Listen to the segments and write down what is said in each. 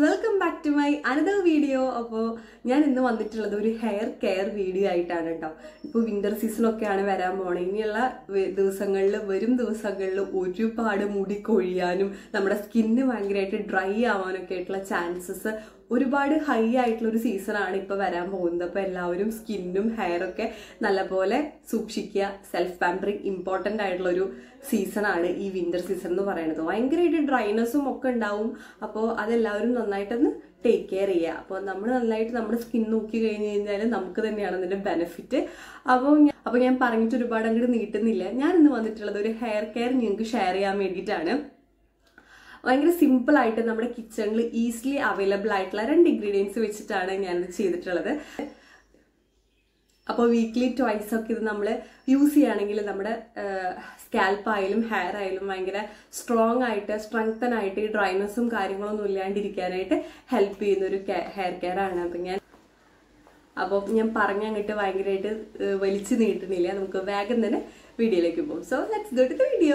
welcome back to my another video അപ്പോൾ ഞാൻ ഇന്ന് വന്നിട്ടുള്ളത് ഒരു ഹെയർ കെയർ വീഡിയോ ആയിട്ടാണ് കേട്ടോ ഇപ്പോൾ വിന്റർ സീസൺ ഒക്കെയാണ് വരാൻ പോണത് ഇനിയുള്ള ദിവസങ്ങളിൽ വരും ദിവസങ്ങളിൽ ഒരുപാട് മുടി കൊഴിയാനും നമ്മുടെ സ്കിന്ന് ഭയങ്കരമായിട്ട് ഡ്രൈ ആവാനൊക്കെ ആയിട്ടുള്ള ചാൻസസ് ഒരുപാട് ഹൈ ആയിട്ടുള്ള ഒരു സീസണാണ് ഇപ്പൊ വരാൻ പോകുന്നത് അപ്പൊ എല്ലാവരും സ്കിന്നും ഹെയറൊക്കെ നല്ലപോലെ സൂക്ഷിക്കുക സെൽഫ് പാമ്പറിങ് ഇമ്പോർട്ടന്റ് ആയിട്ടുള്ള ഒരു സീസണാണ് ഈ വിന്റർ സീസൺ എന്ന് പറയുന്നത് ഭയങ്കരമായിട്ട് ഡ്രൈനെസ്സും ഒക്കെ ഉണ്ടാവും അപ്പോൾ അതെല്ലാവരും നന്നായിട്ടൊന്ന് ടേക്ക് കെയർ ചെയ്യുക അപ്പോൾ നമ്മൾ നന്നായിട്ട് നമ്മുടെ സ്കിൻ നോക്കി കഴിഞ്ഞ് കഴിഞ്ഞാൽ നമുക്ക് തന്നെയാണ് അതിന്റെ ബെനിഫിറ്റ് അപ്പോൾ അപ്പോൾ ഞാൻ പറഞ്ഞിട്ട് ഒരുപാട് അങ്ങോട്ട് നീട്ടുന്നില്ല ഞാൻ ഇന്ന് വന്നിട്ടുള്ളത് ഒരു ഹെയർ കെയർ നിങ്ങൾക്ക് ഷെയർ ചെയ്യാൻ വേണ്ടിയിട്ടാണ് ഭയങ്കര സിമ്പിൾ ആയിട്ട് നമ്മുടെ കിച്ചണിൽ ഈസിലി അവൈലബിൾ ആയിട്ടുള്ള രണ്ട് ഇൻഗ്രീഡിയൻസ് വെച്ചിട്ടാണ് ഞാനിത് ചെയ്തിട്ടുള്ളത് അപ്പോൾ വീക്ക്ലി ട്വൈസ് ഒക്കെ ഇത് നമ്മൾ യൂസ് ചെയ്യുകയാണെങ്കിൽ നമ്മുടെ സ്കാൽപ്പ് ആയാലും ഹെയർ ആയാലും ഭയങ്കര സ്ട്രോങ് ആയിട്ട് സ്ട്രെങ്തൻ ആയിട്ട് ഈ ഡ്രൈനെസ്സും കാര്യങ്ങളൊന്നും ഇല്ലാണ്ടിരിക്കാനായിട്ട് ഹെൽപ്പ് ചെയ്യുന്ന ഒരു ഹെയർ കെയർ ആണ് അപ്പം ഞാൻ അപ്പോൾ ഞാൻ പറഞ്ഞ അങ്ങോട്ട് ഭയങ്കരമായിട്ട് വലിച്ചു നീട്ടുന്നില്ല നമുക്ക് വേഗം തന്നെ വീഡിയോയിലേക്ക് പോകും so let's go to the video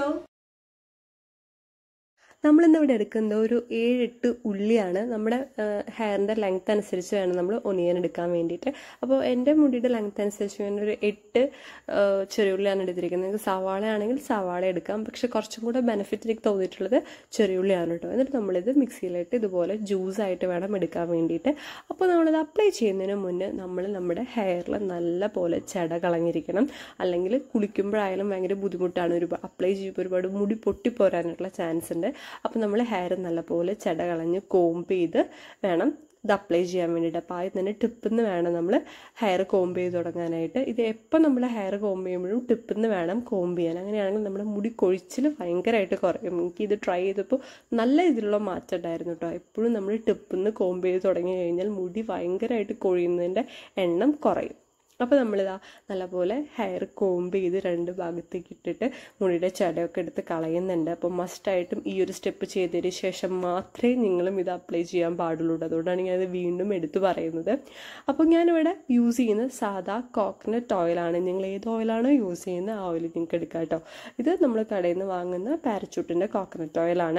നമ്മളിന്ന് ഇവിടെ എടുക്കുന്നത് ഒരു ഏഴെട്ട് ഉള്ളിയാണ് നമ്മുടെ ഹെയറിൻ്റെ ലെങ്ത് അനുസരിച്ച് വേണം നമ്മൾ ഒനിയൻ എടുക്കാൻ വേണ്ടിയിട്ട് അപ്പോൾ എൻ്റെ മുടിയുടെ ലെങ്ത് അനുസരിച്ച് വേണം ഒരു എട്ട് ചെറിയുള്ളിയാണ് എടുത്തിരിക്കുന്നത് നിങ്ങൾക്ക് സവാള ആണെങ്കിൽ സവാള എടുക്കാം പക്ഷെ കുറച്ചും കൂടെ ബെനിഫിറ്റ് എനിക്ക് തോന്നിയിട്ടുള്ളത് ചെറിയുള്ളിയാണ് കേട്ടോ എന്നിട്ട് നമ്മളിത് മിക്സിയിലിട്ട് ഇതുപോലെ ജ്യൂസ് ആയിട്ട് വേണം എടുക്കാൻ വേണ്ടിയിട്ട് അപ്പോൾ നമ്മളിത് അപ്ലൈ ചെയ്യുന്നതിന് മുന്നേ നമ്മൾ നമ്മുടെ ഹെയറിൽ നല്ല പോലെ ചെട കളഞ്ഞിരിക്കണം അല്ലെങ്കിൽ കുളിക്കുമ്പോഴായാലും ഭയങ്കര ബുദ്ധിമുട്ടാണ് ഒരു അപ്ലൈ ചെയ്യുമ്പോൾ ഒരുപാട് മുടി പൊട്ടിപ്പോരാനുള്ള ചാൻസ് ഉണ്ട് അപ്പോൾ നമ്മൾ ഹെയർ നല്ലപോലെ ചെട കളഞ്ഞ് കോംബ് ചെയ്ത് വേണം ഇത് അപ്ലൈ ചെയ്യാൻ വേണ്ടിയിട്ട് അപ്പോൾ ആദ്യം തന്നെ ടിപ്പിൽ നിന്ന് വേണം നമ്മൾ ഹെയർ കോംബ് ചെയ്ത് തുടങ്ങാനായിട്ട് ഇത് എപ്പോൾ നമ്മൾ ഹെയർ കോംബ് ചെയ്യുമ്പോഴും ടിപ്പിൽ നിന്ന് വേണം കോംബ് ചെയ്യാൻ അങ്ങനെയാണെങ്കിൽ നമ്മുടെ മുടി കൊഴിച്ചിൽ ഭയങ്കരമായിട്ട് കുറയും എനിക്ക് ഇത് ട്രൈ ചെയ്തപ്പോൾ നല്ല ഇതിലുള്ള മാറ്റം ഉണ്ടായിരുന്നു കേട്ടോ എപ്പോഴും നമ്മൾ ടിപ്പിൽ നിന്ന് കോംബ് ചെയ്ത് തുടങ്ങി കഴിഞ്ഞാൽ മുടി ഭയങ്കരമായിട്ട് കൊഴിയുന്നതിൻ്റെ എണ്ണം കുറയും അപ്പോൾ നമ്മളിതാ നല്ലപോലെ ഹെയർ കോംബ് ചെയ്ത് രണ്ട് ഭാഗത്തേക്ക് ഇട്ടിട്ട് മുടിയുടെ ചടയൊക്കെ എടുത്ത് കളയുന്നുണ്ട് അപ്പോൾ മസ്റ്റായിട്ടും ഈ ഒരു സ്റ്റെപ്പ് ചെയ്തതിന് ശേഷം മാത്രമേ നിങ്ങളും ഇത് അപ്ലൈ ചെയ്യാൻ പാടുള്ളൂ അതുകൊണ്ടാണ് ഞാനത് വീണ്ടും എടുത്തു പറയുന്നത് അപ്പോൾ ഞാനിവിടെ യൂസ് ചെയ്യുന്നത് സാധാ കോക്കനട്ട് ഓയിലാണ് നിങ്ങൾ ഏത് ഓയിലാണോ യൂസ് ചെയ്യുന്നത് ആ ഓയിൽ നിങ്ങൾക്ക് എടുക്കാം കേട്ടോ ഇത് നമ്മൾ കടയിൽ നിന്ന് വാങ്ങുന്ന പാരച്ചൂട്ടിൻ്റെ കോക്കനട്ട് ഓയിലാണ്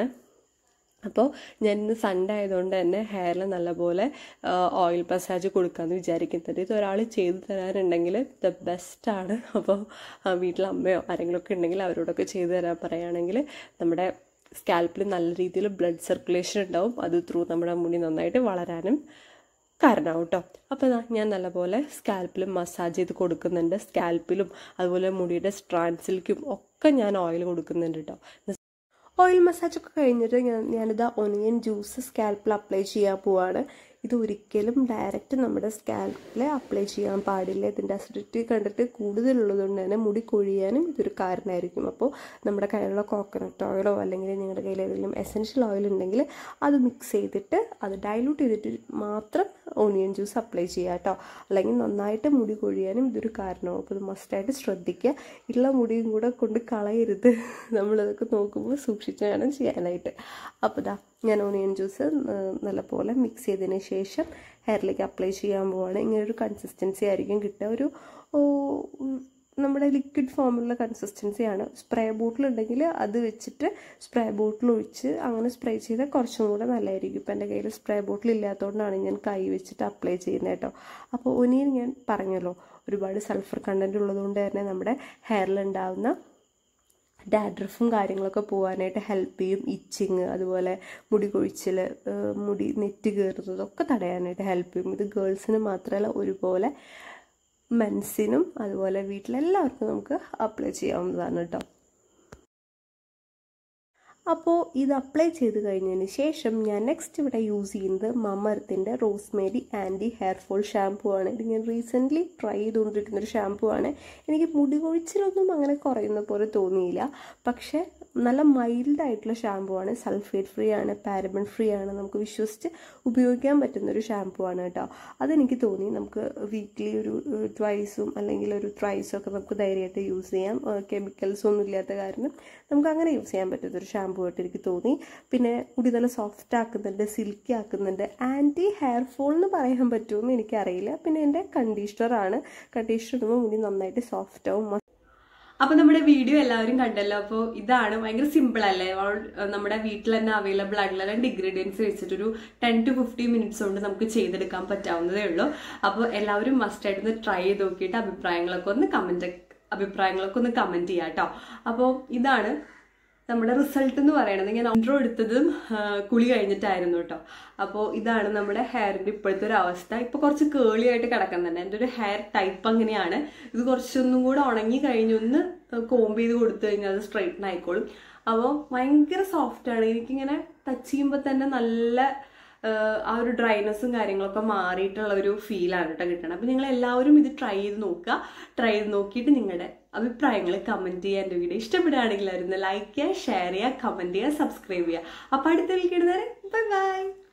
അപ്പോൾ ഞാൻ ഇന്ന് സൺഡേ ആയതുകൊണ്ട് തന്നെ ഹെയറിൽ നല്ലപോലെ ഓയിൽ മസാജ് കൊടുക്കാമെന്ന് വിചാരിക്കുന്നുണ്ട് ഇത് ഒരാൾ ചെയ്തു തരാനുണ്ടെങ്കിൽ ദ ബെസ്റ്റാണ് അപ്പോൾ വീട്ടിൽ അമ്മയോ ആരെങ്കിലുമൊക്കെ ഉണ്ടെങ്കിൽ അവരോടൊക്കെ ചെയ്തു തരാൻ പറയുകയാണെങ്കിൽ നമ്മുടെ സ്കാൽപ്പിൽ നല്ല രീതിയിൽ ബ്ലഡ് സർക്കുലേഷൻ ഉണ്ടാവും അത് ത്രൂ നമ്മുടെ മുടി നന്നായിട്ട് വളരാനും കാരണമാവും കേട്ടോ അപ്പോൾ ഞാൻ നല്ലപോലെ സ്കാൽപ്പിലും മസാജ് ചെയ്ത് കൊടുക്കുന്നുണ്ട് സ്കാൽപ്പിലും അതുപോലെ മുടിയുടെ സ്ട്രാൻസിലേക്കും ഒക്കെ ഞാൻ ഓയിൽ കൊടുക്കുന്നുണ്ട് കേട്ടോ ഓയിൽ മസാജ് ഒക്കെ കഴിഞ്ഞിട്ട് ഞാൻ ഞാനിത് ഒനിയൻ ജ്യൂസ് സ്കാൽപ്പിൽ അപ്ലൈ ചെയ്യാൻ പോവാണ് ഇത് ഒരിക്കലും ഡയറക്റ്റ് നമ്മുടെ സ്കാൽപ്പിൽ അപ്ലൈ ചെയ്യാൻ പാടില്ല ഇതിൻ്റെ അസിഡിറ്റി കണ്ടിട്ട് കൂടുതലുള്ളതുകൊണ്ട് തന്നെ മുടി കൊഴിയാനും ഇതൊരു കാരണമായിരിക്കും അപ്പോൾ നമ്മുടെ കയ്യിലുള്ള കോക്കനട്ട് ഓയിലോ അല്ലെങ്കിൽ നിങ്ങളുടെ കയ്യിൽ ഏതെങ്കിലും എസെൻഷ്യൽ ഓയിൽ ഉണ്ടെങ്കിൽ അത് മിക്സ് ചെയ്തിട്ട് അത് ഡൈലൂട്ട് ചെയ്തിട്ട് മാത്രം ഓണിയൻ ജ്യൂസ് അപ്ലൈ ചെയ്യുക കേട്ടോ അല്ലെങ്കിൽ നന്നായിട്ട് മുടി കൊഴിയാനും ഇതൊരു കാരണമാവും അപ്പോൾ ഇത് മസ്റ്റായിട്ട് ശ്രദ്ധിക്കുക ഉള്ള മുടിയും കൂടെ കൊണ്ട് കളയരുത് നമ്മളതൊക്കെ നോക്കുമ്പോൾ സൂക്ഷിച്ച് വേണം ചെയ്യാനായിട്ട് അപ്പോൾ ഇതാ ഞാൻ ഓണിയൻ ജ്യൂസ് നല്ലപോലെ മിക്സ് ചെയ്തതിന് ശേഷം ഹെയറിലേക്ക് അപ്ലൈ ചെയ്യാൻ പോവാണ് ഇങ്ങനെ ഒരു കൺസിസ്റ്റൻസി ആയിരിക്കും കിട്ടുക ഒരു നമ്മുടെ ലിക്വിഡ് ഫോമിലുള്ള കൺസിസ്റ്റൻസിയാണ് സ്പ്രേ ബോട്ടിൽ ഉണ്ടെങ്കിൽ അത് വെച്ചിട്ട് സ്പ്രേ ബോട്ടിൽ ഒഴിച്ച് അങ്ങനെ സ്പ്രേ ചെയ്താൽ കുറച്ചും കൂടെ നല്ലതായിരിക്കും ഇപ്പം എൻ്റെ കയ്യിൽ സ്പ്രേ ബോട്ടിൽ ഇല്ലാത്തതുകൊണ്ടാണ് ഞാൻ കൈ വെച്ചിട്ട് അപ്ലൈ ചെയ്യുന്നത് കേട്ടോ അപ്പോൾ ഒനിയൻ ഞാൻ പറഞ്ഞല്ലോ ഒരുപാട് സൾഫർ കണ്ടൻറ്റ് ഉള്ളതുകൊണ്ട് തന്നെ നമ്മുടെ ഹെയറിലുണ്ടാവുന്ന ഡാഡ്രഫും കാര്യങ്ങളൊക്കെ പോകാനായിട്ട് ഹെൽപ്പ് ചെയ്യും ഇച്ചിങ് അതുപോലെ മുടി കൊഴിച്ചിൽ മുടി നെറ്റ് കയറുന്നതൊക്കെ തടയാനായിട്ട് ഹെൽപ്പ് ചെയ്യും ഇത് ഗേൾസിന് മാത്രമല്ല ഒരുപോലെ മെൻസിനും അതുപോലെ വീട്ടിലെല്ലാവർക്കും നമുക്ക് അപ്ലൈ ചെയ്യാവുന്നതാണ് കേട്ടോ അപ്പോൾ ഇത് അപ്ലൈ ചെയ്ത് കഴിഞ്ഞതിന് ശേഷം ഞാൻ നെക്സ്റ്റ് ഇവിടെ യൂസ് ചെയ്യുന്നത് മമർത്തിൻ്റെ rosemary anti hair fall shampoo ആണ് ഇത് ഞാൻ റീസെൻ്റ്ലി ട്രൈ ചെയ്തുകൊണ്ടിരിക്കുന്ന ഒരു ഷാമ്പു ആണ് എനിക്ക് മുടി കൊഴിച്ചിലൊന്നും അങ്ങനെ കുറയുന്ന പോലെ തോന്നിയില്ല പക്ഷേ നല്ല മൈൽഡ് ആയിട്ടുള്ള ഷാമ്പു ആണ് സൾഫേറ്റ് ഫ്രീ ആണ് പാരബൺ ഫ്രീ ആണ് നമുക്ക് വിശ്വസിച്ച് ഉപയോഗിക്കാൻ പറ്റുന്ന ഒരു ഷാമ്പു ആണ് കേട്ടോ അതെനിക്ക് തോന്നി നമുക്ക് വീക്ക്ലി ഒരു ട്വൈസും അല്ലെങ്കിൽ ഒരു ത്രൈസും ഒക്കെ നമുക്ക് ധൈര്യമായിട്ട് യൂസ് ചെയ്യാം കെമിക്കൽസ് ഒന്നും ഇല്ലാത്ത കാരണം നമുക്ക് അങ്ങനെ യൂസ് ചെയ്യാൻ പറ്റുന്ന ഒരു ഷാമ്പു ആയിട്ട് എനിക്ക് തോന്നി പിന്നെ മുടി നല്ല സോഫ്റ്റ് ആക്കുന്നുണ്ട് സിൽക്കി ആക്കുന്നുണ്ട് ആൻറ്റി ഹെയർ ഫോൾ എന്ന് പറയാൻ പറ്റുമെന്ന് എനിക്കറിയില്ല പിന്നെ എൻ്റെ കണ്ടീഷണറാണ് കണ്ടീഷണർ ഇടുമ്പോൾ മുടി നന്നായിട്ട് സോഫ്റ്റ് ആവും അപ്പൊ നമ്മുടെ വീഡിയോ എല്ലാവരും കണ്ടല്ലോ അപ്പോൾ ഇതാണ് ഭയങ്കര സിമ്പിൾ അല്ലേ ഓൾ- നമ്മുടെ വീട്ടിൽ തന്നെ അവൈലബിൾ ആയിട്ടുള്ള രണ്ട് ഇൻഗ്രീഡിയൻസ് വെച്ചിട്ടൊരു ടെൻ ടു ഫിഫ്റ്റീൻ മിനിറ്റ്സ് കൊണ്ട് നമുക്ക് ചെയ്തെടുക്കാൻ പറ്റാവുന്നതേ ഉള്ളൂ അപ്പോൾ എല്ലാവരും മസ്റ്റ് ആയിട്ട് ഒന്ന് ട്രൈ ചെയ്ത് നോക്കിയിട്ട് അഭിപ്രായങ്ങളൊക്കെ ഒന്ന് കമന്റ് അഭിപ്രായങ്ങളൊക്കെ ഒന്ന് കമന്റ് ചെയ്യാം കേട്ടോ അപ്പോൾ ഇതാണ് നമ്മുടെ റിസൾട്ട് എന്ന് പറയുന്നത് ഞാൻ ഇൻട്രോ എടുത്തതും ആ, കുളി കഴിഞ്ഞിട്ടായിരുന്നു കേട്ടോ അപ്പോൾ ഇതാണ് നമ്മുടെ ഹെയറിന്റെ ഇപ്പോഴത്തെ ഒരു അവസ്ഥ ഇപ്പൊ കുറച്ച് കേളി ആയിട്ട് കിടക്കുന്നുണ്ട് എൻ്റെ ഒരു ഹെയർ ടൈപ്പ് അങ്ങനെയാണ് ഇത് കുറച്ചൊന്നും കൂടെ ഉണങ്ങി കഴിഞ്ഞൊന്ന് കോംബ് ചെയ്ത് കൊടുത്തു കഴിഞ്ഞാൽ അത് സ്ട്രൈറ്റൻ ആയിക്കോളും അപ്പോൾ ഭയങ്കര സോഫ്റ്റ് ആണ് എനിക്കിങ്ങനെ ടച്ച് ചെയ്യുമ്പോൾ തന്നെ നല്ല ആഹ് ആ ഒരു ഡ്രൈനെസ്സും കാര്യങ്ങളൊക്കെ മാറിയിട്ടുള്ള ഒരു ഫീലാണ് കേട്ടോ കിട്ടണം അപ്പം നിങ്ങൾ എല്ലാവരും ഇത് ട്രൈ ചെയ്ത് നോക്കുക ട്രൈ ചെയ്ത് നോക്കിയിട്ട് നിങ്ങളുടെ അഭിപ്രായങ്ങൾ കമൻറ്റ് ചെയ്യുക എൻ്റെ വീഡിയോ ഇഷ്ടപ്പെടുകയാണെങ്കിൽ ആയിരുന്നു ലൈക്ക് ചെയ്യുക ഷെയർ ചെയ്യുക കമൻറ്റ് ചെയ്യുക സബ്സ്ക്രൈബ് ചെയ്യുക അപ്പോൾ അടുത്ത വിളിക്കുന്നത് ബൈ ബൈ